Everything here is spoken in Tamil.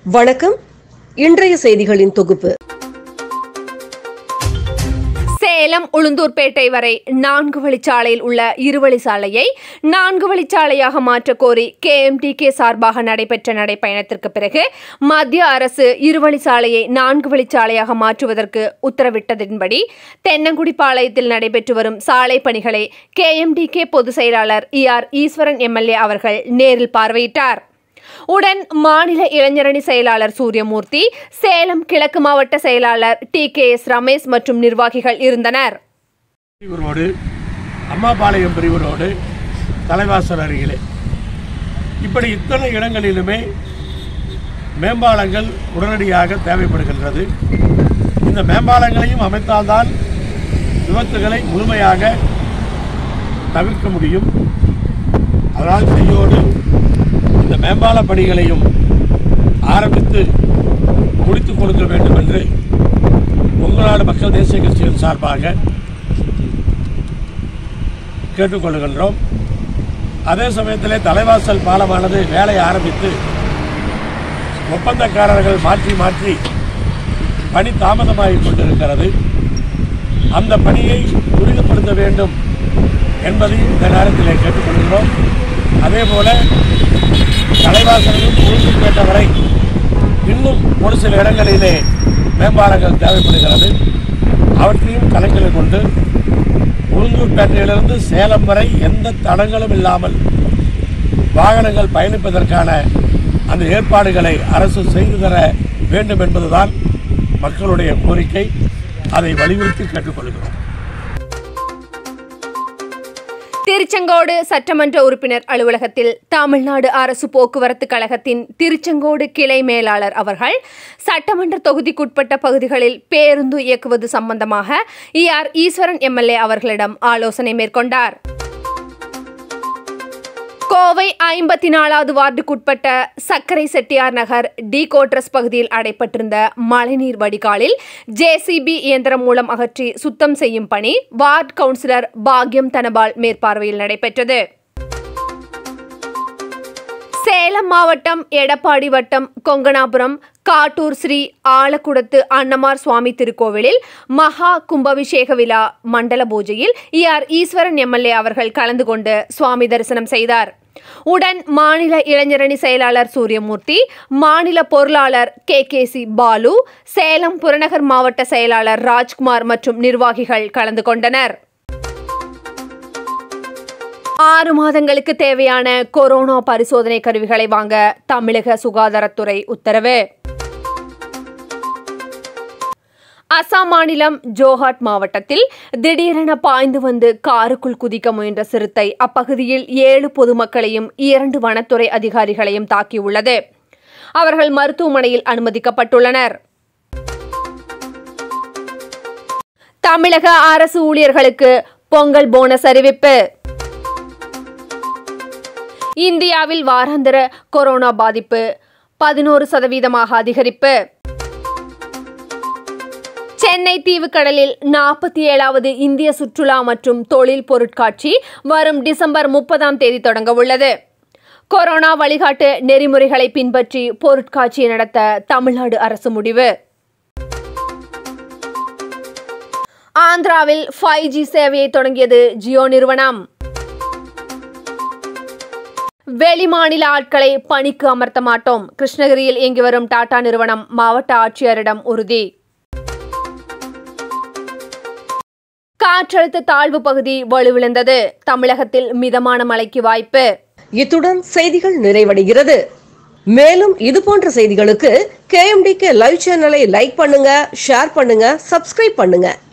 வணக்கம் இன்றைய செய்திகளின் தொகுப்பு சேலம் உளுந்தூர்பேட்டை வரை நான்கு வழிச்சாலையில் உள்ள இருவழி சாலையை நான்கு வழிச்சாலையாக மாற்றக் கோரி கேஎம்டிகே சார்பாக நடைபெற்ற நடைப்பயணத்திற்கு பிறகு மத்திய அரசு இருவழி சாலையை நான்கு வழிச்சாலையாக மாற்றுவதற்கு உத்தரவிட்டதின்படி தென்னங்குடி பாளையத்தில் நடைபெற்று வரும் சாலை பணிகளை கேஎம்டிகே பொதுச் செயலாளர் இ ஆர் ஈஸ்வரன் எம்எல்ஏ அவர்கள் நேரில் பார்வையிட்டார் உடன் மாநில இளைஞரணி செயலாளர் சூரியமூர்த்தி சேலம் கிழக்கு மாவட்ட செயலாளர் டி கே எஸ் ரமேஷ் மற்றும் நிர்வாகிகள் இருந்தனர் பிரிவு ரோடு அம்மாபாளையம் பிரிவு ரோடு தலைவாசல் அருகிலே இப்படி இத்தனை இடங்களிலுமே மேம்பாலங்கள் உடனடியாக தேவைப்படுகின்றது இந்த மேம்பாலங்களையும் அமைத்தால்தான் விபத்துகளை முழுமையாக தவிர்க்க முடியும் அதனால் கையோடு இந்த மேம்பால பணிகளையும் ஆரம்பித்து முடித்துக் கொடுக்க வேண்டும் என்று உங்களாடு மக்கள் தேசிய கட்சியின் சார்பாக கேட்டுக்கொள்கின்றோம் அதே சமயத்திலே தலைவாசல் பாலமானது வேலை ஆரம்பித்து ஒப்பந்தக்காரர்கள் மாற்றி மாற்றி பணி தாமதமாகிக் கொண்டிருக்கிறது அந்த பணியை துரிதப்படுத்த வேண்டும் என்பதையும் இந்த நேரத்திலே கேட்டுக்கொள்கிறோம் அதே போல தலைவாசலையும் உளுந்தூர்பேட்டை வரை இன்னும் ஒரு சில இடங்களிலே மேம்பாலங்கள் தேவைப்படுகிறது அவற்றையும் கணக்கில் கொண்டு உளுந்தூர்பேட்டையிலிருந்து சேலம் வரை எந்த தடங்களும் இல்லாமல் வாகனங்கள் பயணிப்பதற்கான அந்த ஏற்பாடுகளை அரசு செய்து தர வேண்டும் என்பதுதான் மக்களுடைய கோரிக்கை அதை வலியுறுத்தி கேட்டுக்கொள்கிறோம் திருச்செங்கோடு சட்டமன்ற உறுப்பினர் அலுவலகத்தில் தமிழ்நாடு அரசு போக்குவரத்து கழகத்தின் திருச்செங்கோடு கிளை மேலாளர் அவர்கள் சட்டமன்ற தொகுதிக்குட்பட்ட பகுதிகளில் பேருந்து இயக்குவது சம்பந்தமாக இ ஆர் ஈஸ்வரன் எம்எல்ஏ அவர்களிடம் ஆலோசனை மேற்கொண்டார் கோவை ஐம்பத்தி நாலாவது வார்டுக்குட்பட்ட சக்கரை செட்டியார் நகர் டி கோட்ரஸ் பகுதியில் அடைப்பட்டிருந்த மழைநீர் வடிகாலில் ஜேசிபி இயந்திரம் மூலம் அகற்றி சுத்தம் செய்யும் பணி வார்டு கவுன்சிலர் பாக்யம் தனபால் மேற்பார்வையில் நடைபெற்றது சேலம் மாவட்டம் எடப்பாடி வட்டம் கொங்கனாபுரம் காட்டூர் ஸ்ரீ ஆலக்குடத்து அன்னமார் சுவாமி திருக்கோவிலில் மகா கும்பாபிஷேக விழா மண்டல பூஜையில் இ ஆர் ஈஸ்வரன் எம்எல்ஏ அவர்கள் கலந்து கொண்டு சுவாமி தரிசனம் செய்தார் உடன் மாநில இளைஞரணி செயலாளர் சூரியமூர்த்தி மாநில பொருளாளர் K K C Balu Salem புறநகர் மாவட்ட செயலாளர் ராஜ்குமார் மற்றும் நிர்வாகிகள் கலந்து கொண்டனர் ஆறு மாதங்களுக்கு தேவையான கொரோனா பரிசோதனை கருவிகளை வாங்க தமிழக சுகாதாரத்துறை உத்தரவு அசாம் மாநிலம் ஜோஹாட் மாவட்டத்தில் திடீரென பாய்ந்து வந்து காருக்குள் குதிக்க முயன்ற சிறுத்தை அப்பகுதியில் ஏழு பொதுமக்களையும் இரண்டு வனத்துறை அதிகாரிகளையும் தாக்கியுள்ளது அவர்கள் மருத்துவமனையில் அனுமதிக்கப்பட்டுள்ளனர் தமிழக அரசு ஊழியர்களுக்கு பொங்கல் போனஸ் அறிவிப்பு இந்தியாவில் வாராந்திர கொரோனா பாதிப்பு பதினோரு சதவீதமாக அதிகரிப்பு சென்னை தீவுக்கடலில் நாற்பத்தி ஏழாவது இந்திய சுற்றுலா மற்றும் தொழில் பொருட்காட்சி வரும் டிசம்பர் முப்பதாம் தேதி தொடங்க உள்ளது கொரோனா வழிகாட்டு நெறிமுறைகளை பின்பற்றி பொருட்காட்சி நடத்த தமிழ்நாடு அரசு முடிவு ஆந்திராவில் ஃபைவ் ஜி சேவையை தொடங்கியது ஜியோ நிறுவனம் வெளிமாநில ஆட்களை பணிக்கு அமர்த்த மாட்டோம் கிருஷ்ணகிரியில் இயங்கி வரும் டாடா நிறுவனம் மாவட்ட ஆட்சியரிடம் உறுதி காற்றழுத்த தாழ்வு பகுதி வலுவிழந்தது தமிழகத்தில் மிதமான மழைக்கு வாய்ப்பு இத்துடன் செய்திகள் நிறைவடைகிறது மேலும் இது போன்ற செய்திகளுக்கு கேஎம்டிகே லைவ் சேனலை லைக் பண்ணுங்க ஷேர் பண்ணுங்க சப்ஸ்கிரைப் பண்ணுங்க